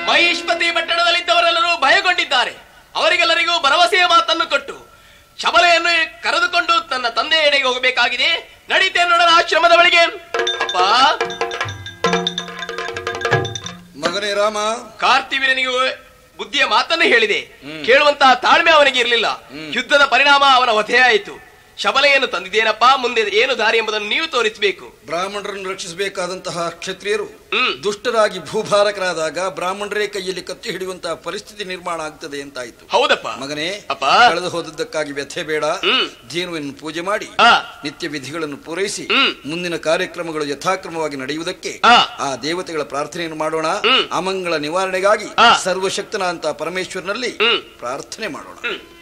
ಮಹಿಷ್ಪತಿ ಪಟ್ಟಣದಲ್ಲಿದ್ದವರೆಲ್ಲರೂ ಭಯಗೊಂಡಿದ್ದಾರೆ ಅವರಿಗೆಲ್ಲರಿಗೂ ಭರವಸೆಯ ಮಾತನ್ನು ಕೊಟ್ಟು ಶಬಲೆಯನ್ನು ಕರೆದುಕೊಂಡು ತನ್ನ ತಂದೆಯ ಎಡೆಗೆ ಹೋಗಬೇಕಾಗಿದೆ ನಡೀತೇನೆ ನೋಡೋಣ ಆಶ್ರಮದ ಬಳಿಗೆ ಅಪ್ಪ ಮಗನೇ ರಾಮ ಕಾರ್ತಿವೀರನಿಗೆ ಬುದ್ಧಿಯ ಮಾತನ್ನು ಹೇಳಿದೆ ಕೇಳುವಂತಹ ತಾಳ್ಮೆ ಅವನಿಗೆ ಇರಲಿಲ್ಲ ಯುದ್ಧದ ಪರಿಣಾಮ ಅವನ ವಧೆಯಾಯಿತು ಶಬಲೆಯನ್ನು ತಂದಿದ್ದೇನಪ್ಪ ಮುಂದೆ ಏನು ದಾರಿ ಎಂಬುದನ್ನು ನೀವು ತೋರಿಸಬೇಕು ಬ್ರಾಹ್ಮಣರನ್ನು ರಕ್ಷಿಸಬೇಕಾದಂತಹ ಕ್ಷತ್ರಿಯರು ಹ್ಮ್. ದುಷ್ಟರಾಗಿ ಭೂಭಾರಕರಾದಾಗ ಬ್ರಾಹ್ಮಣರೇ ಕೈಯಲ್ಲಿ ಕತ್ತಿ ಹಿಡಿಯುವಂತಹ ಪರಿಸ್ಥಿತಿ ನಿರ್ಮಾಣ ಆಗ್ತದೆ ಅಂತಾಯ್ತು ಹೌದಪ್ಪ ಮಗನೇ ಅಪ್ಪ. ಕಳೆದು ಹೋದದ್ದಕ್ಕಾಗಿ ವ್ಯಥೆ ಬೇಡ ಹ್ಮ್. ಧೇನುವನ್ನು ಪೂಜೆ ಮಾಡಿ ಆ. ನಿತ್ಯ ವಿಧಿಗಳನ್ನು ಪೂರೈಸಿ ಹ್ಮ್. ಮುಂದಿನ ಕಾರ್ಯಕ್ರಮಗಳು ಯಥಾಕ್ರಮವಾಗಿ ನಡೆಯುವುದಕ್ಕೆ ಆ. ಆ ದೇವತೆಗಳ ಪ್ರಾರ್ಥನೆಯನ್ನು ಮಾಡೋಣ ಹ್ಮ್. ಅಮಂಗಳ ನಿವಾರಣೆಗಾಗಿ ಆ. ಸರ್ವಶಕ್ತನ ಅಂತ ಪರಮೇಶ್ವರನಲ್ಲಿ ಹ್ಮ್. ಪ್ರಾರ್ಥನೆ ಮಾಡೋಣ ಹ್ಮ್.